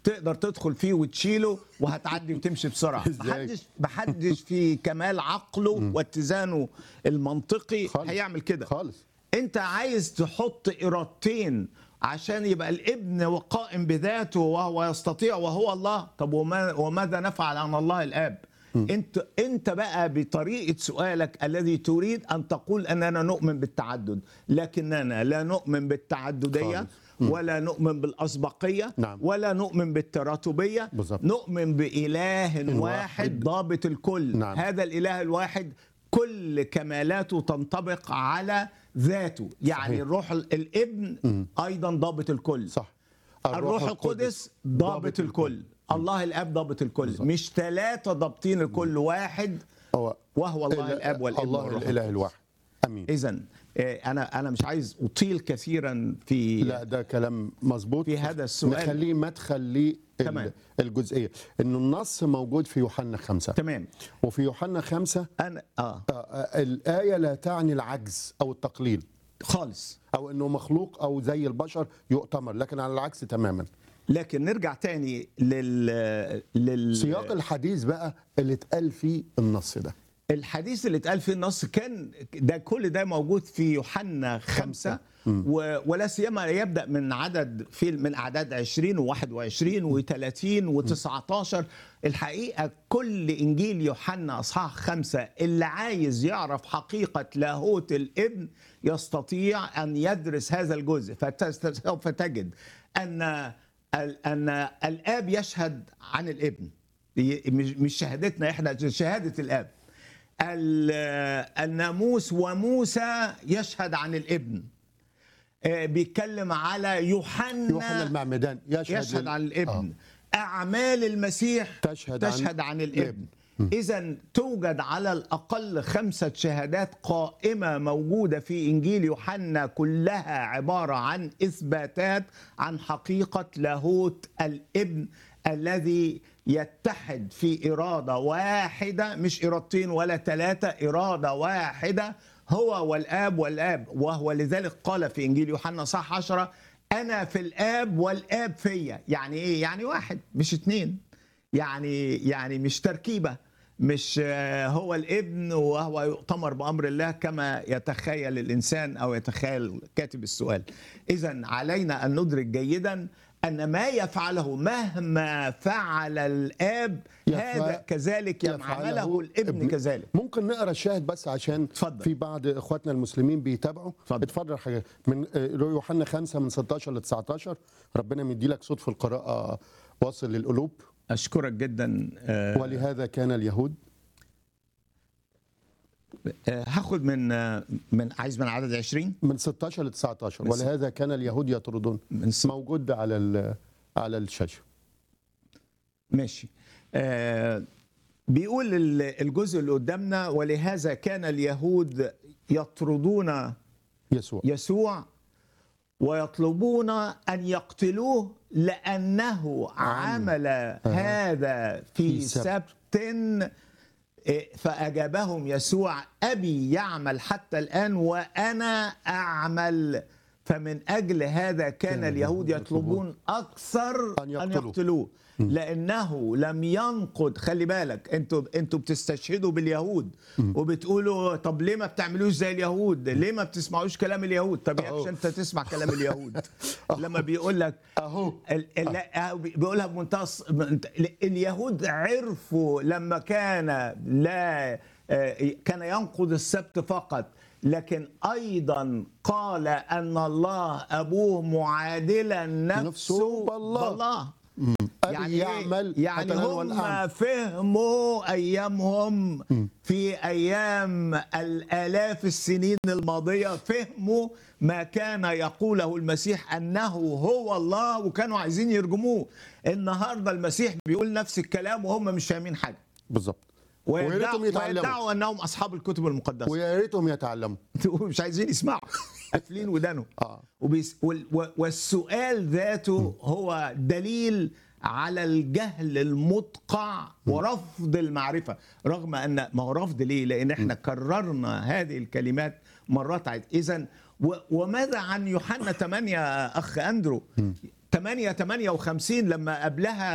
تقدر تدخل فيه وتشيله وهتعدي وتمشي بسرعه إزاي؟ محدش محدش في كمال عقله واتزانه المنطقي خالص. هيعمل كده خالص انت عايز تحط ارادتين عشان يبقى الابن قائم بذاته وهو يستطيع وهو الله طب وما وماذا نفعل عن الله الاب انت انت بقى بطريقه سؤالك الذي تريد ان تقول اننا نؤمن بالتعدد لكننا لا نؤمن بالتعدديه خالص. ولا نؤمن بالاسبقيه نعم. ولا نؤمن بالتراتبيه بالظبط. نؤمن باله واحد واحد. ضابط الكل نعم. هذا الاله الواحد كل كمالاته تنطبق على ذاته يعني صحيح. الروح ال- الابن ايضا ضابط الكل صح الروح القدس ضابط الكل الله الاب ضابط الكل مش ثلاثه ضابطين الكل واحد هو وهو الله إله- الاب والابن الله والروح الاله الواحد امين اذا انا انا مش عايز اطيل كثيرا في لا ده كلام مظبوط في هذا السؤال. نخليه مدخل لي تمام. الجزئيه انه النص موجود في يوحنا خمسة تمام وفي يوحنا خمسة انا اه آه، آه، الآية لا تعني العجز أو التقليل خالص أو أنه مخلوق أو زي البشر يؤتمر لكن على العكس تماما لكن نرجع تاني لل لل سياق الحديث بقى اللي اتقال فيه النص ده الحديث اللي اتقال فيه النص كان ده كل ده موجود في يوحنا خمسة و- ولا سيما يبدا من عدد في من اعداد 20 و21 و30 و19 الحقيقه كل انجيل يوحنا اصحاح خمسة اللي عايز يعرف حقيقه لاهوت الابن يستطيع ان يدرس هذا الجزء فسوف تجد ان ال- ان الاب يشهد عن الابن مش مش شهادتنا احنا شهاده الاب ال- الناموس وموسى يشهد عن الابن آه، بيتكلم على يوحنا يوحنا المعمدان يشهد, يشهد لل- عن الابن اعمال المسيح تشهد عن تشهد عن الابن اذا توجد على الاقل خمسه شهادات قائمه موجوده في انجيل يوحنا كلها عباره عن اثباتات عن حقيقه لاهوت الابن الذي يتحد في اراده واحده مش ارادتين ولا ثلاثه اراده واحده هو والاب والاب وهو لذلك قال في انجيل يوحنا صح عشرة انا في الاب والاب فيا يعني ايه يعني واحد مش اتنين يعني يعني مش تركيبه مش آه، هو الابن وهو يؤتمر بامر الله كما يتخيل الانسان او يتخيل كاتب السؤال اذا علينا ان ندرك جيدا ان ما يفعله مهما فعل الاب يفع- هذا كذلك يفعله الابن كذلك ممكن نقرا الشاهد بس عشان اتفضل. في بعض اخواتنا المسلمين بيتابعوا اتفضل. اتفضل حاجه من آه، يوحنا 5 من 16 ل 19 ربنا مدي لك صوت في القراءه واصل للقلوب اشكرك جدا آه، ولهذا كان اليهود آه، هاخد من آه، من عايز من عدد 20 من 16 ل 19 من ست- ولهذا كان اليهود يطردون من س- موجود على ال- على الشاشه ماشي آه بيقول ال- الجزء اللي قدامنا ولهذا كان اليهود يطردون يسوع يسوع ويطلبون ان يقتلوه لانه عمل هذا في في سبت. سبت إيه، فاجابهم يسوع ابي يعمل حتى الان وانا اعمل فمن اجل هذا كان اليهود يطلبون اكثر أن ان يقتلوه. يقتلوه لانه لم ينقض خلي بالك انتوا انتوا بتستشهدوا باليهود وبتقولوا طب ليه ما بتعملوش زي اليهود ليه ما بتسمعوش كلام اليهود طب أهو. يا انت تسمع كلام اليهود لما بيقول لك اهو ال- ال- لا، بيقولها بمنتهى الص- من- اليهود عرفوا لما كان لا آه، كان ينقض السبت فقط لكن ايضا قال ان الله ابوه معادلا نفسه نفسه بالله. بالله أبي يعني إيه؟ يعمل يعني حتى الآن هم والآن. فهموا ايامهم في ايام الالاف السنين الماضيه فهموا ما كان يقوله المسيح انه هو الله وكانوا عايزين يرجموه النهارده المسيح بيقول نفس الكلام وهم مش فاهمين حاجه بالظبط ويا ويدعوا, ريتهم يتعلموا ويدعوا انهم اصحاب الكتب المقدسه ويا ريتهم يتعلموا مش عايزين يسمعوا قافلين ودانهم اه وبيس وال- و- والسؤال ذاته هو دليل على الجهل المدقع ورفض المعرفة رغم أن ما هو رفض ليه لأن احنا كررنا هذه الكلمات مرات عدة إذا وماذا عن يوحنا 8 أخ أندرو 8 58 لما قبلها